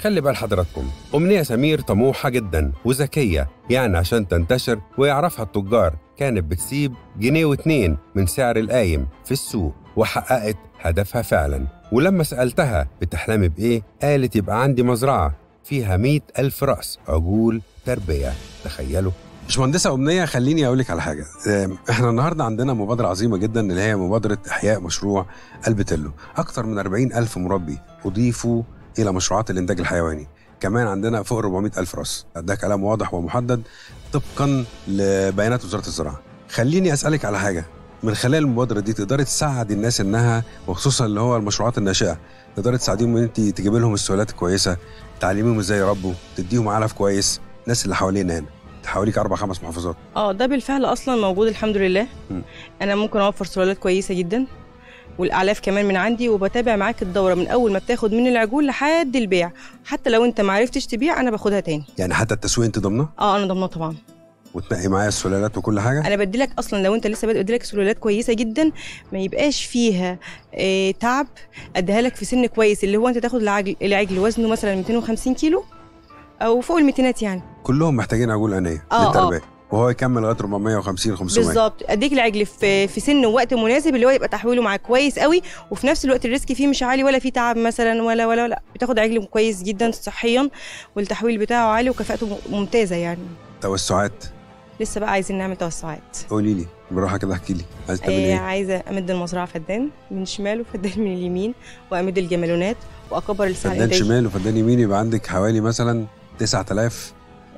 خلي بال حضراتكم أمنية سمير طموحة جدا وذكية يعني عشان تنتشر ويعرفها التجار كانت بتسيب جنيه واتنين من سعر القايم في السوق وحققت هدفها فعلا ولما سألتها بتحلمي بإيه قالت يبقى عندي مزرعة فيها مئة ألف رأس عجول تربية تخيلوا باشمهندسة أمنية خليني أقول لك على حاجة آم، إحنا النهاردة عندنا مبادرة عظيمة جدا اللي هي مبادرة إحياء مشروع البتلو أكثر من 40 ألف مربي أضيفوا إلى مشروعات الإنتاج الحيواني كمان عندنا فوق 400 ألف راس ده كلام واضح ومحدد طبقا لبيانات وزارة الزراعة خليني أسألك على حاجة من خلال المبادرة دي تقدري تساعد الناس إنها وخصوصا اللي هو المشروعات الناشئة تقدري تساعديهم إن أنت تجيب لهم السؤالات الكويسة تعلميهم إزاي يربوا تديهم علف كويس الناس اللي حوالينا هنا حواليك أربع خمس محافظات اه ده بالفعل اصلا موجود الحمد لله م. انا ممكن اوفر سلالات كويسه جدا والاعلاف كمان من عندي وبتابع معاك الدوره من اول ما بتاخد من العجول لحد البيع حتى لو انت ما عرفتش تبيع انا باخدها تاني يعني حتى التسويق انت ضامنه اه انا ضامنه طبعا وتنقي معايا السلالات وكل حاجه انا بدي لك اصلا لو انت لسه بادئ بدي لك سلالات كويسه جدا ما يبقاش فيها آه تعب اديها لك في سن كويس اللي هو انت تاخد العجل العجل وزنه مثلا 250 كيلو او فوق ال 200 يعني كلهم محتاجين عجول انيه آه، للتربيه وهو يكمل لغايه 450 500 بالظبط اديك العجل في في سن ووقت مناسب اللي هو يبقى تحويله معاك كويس قوي وفي نفس الوقت الريسك فيه مش عالي ولا فيه تعب مثلا ولا ولا لا بتاخد عجل كويس جدا صحيا والتحويل بتاعه عالي وكفاءته ممتازه يعني توسعات لسه بقى عايزين نعمل توسعات قولي لي بالراحه كده احكي لي عايز تعمل آه ايه عايزه امد المزرعه فدان من شمال وفدان من اليمين وامد الجمالونات واكبر السعر فدان الانتاجي شمال وفدان يمين يبقى عندك حوالي مثلا 9000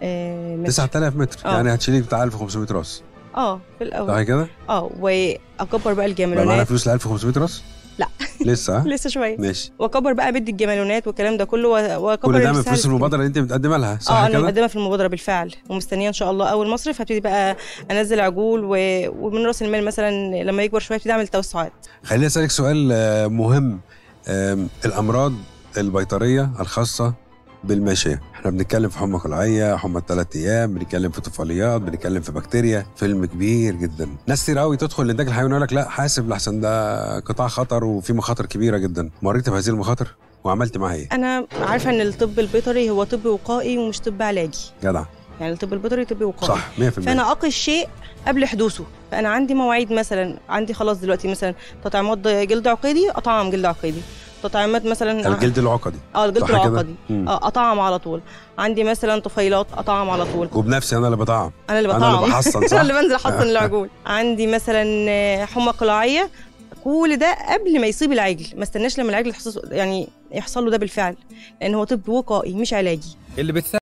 آه متر. 9000 متر آه. يعني هتشيلي بتاع 1500 راس اه في الاول صح كده؟ اه واكبر بقى بقى معانا الجمالونات فلوس ل 1500 راس؟ لا. لسه ها؟ لسه شويه ماشي واكبر بقى بدي الجمالونات والكلام ده كله و- واكبر كل ده من السعر فلوس المبادره اللي انت متقدمه لها صح اه انا كده؟ مقدمه في المبادره بالفعل ومستنيه ان شاء الله اول مصرف هبتدي بقى انزل عجول و... ومن راس المال مثلا لما يكبر شويه ابتدي اعمل توسعات خليني اسالك سؤال آه، مهم آم، الامراض البيطريه الخاصه بالماشيه احنا بنتكلم في حمى قلعيه حمى الثلاث ايام بنتكلم في طفيليات بنتكلم في بكتيريا فيلم كبير جدا ناس كتير قوي تدخل الانتاج الحيواني يقول لك لا حاسب لحسن ده قطاع خطر وفي مخاطر كبيره جدا مريت بهذه المخاطر وعملت معاها ايه انا عارفه ان الطب البيطري هو طب وقائي ومش طب علاجي جدع يعني الطب البيطري طب وقائي صح 100% فانا اقي الشيء قبل حدوثه فانا عندي مواعيد مثلا عندي خلاص دلوقتي مثلا تطعيمات جلد عقيدي اطعم جلد عقيدي تطعيمات مثلا الجلد العقدي اه الجلد صح كده؟ العقدي مم. اه اطعم على طول عندي مثلا طفيلات اطعم على طول وبنفسي انا اللي بطعم انا اللي أنا اللي بطعم بحصن، صح؟ انا اللي بنزل احصن العجول عندي مثلا آه، حمى قلاعيه كل ده قبل ما يصيب العجل ما استناش لما العجل يحصل يعني يحصل له ده بالفعل لان هو طب وقائي مش علاجي اللي بتساعد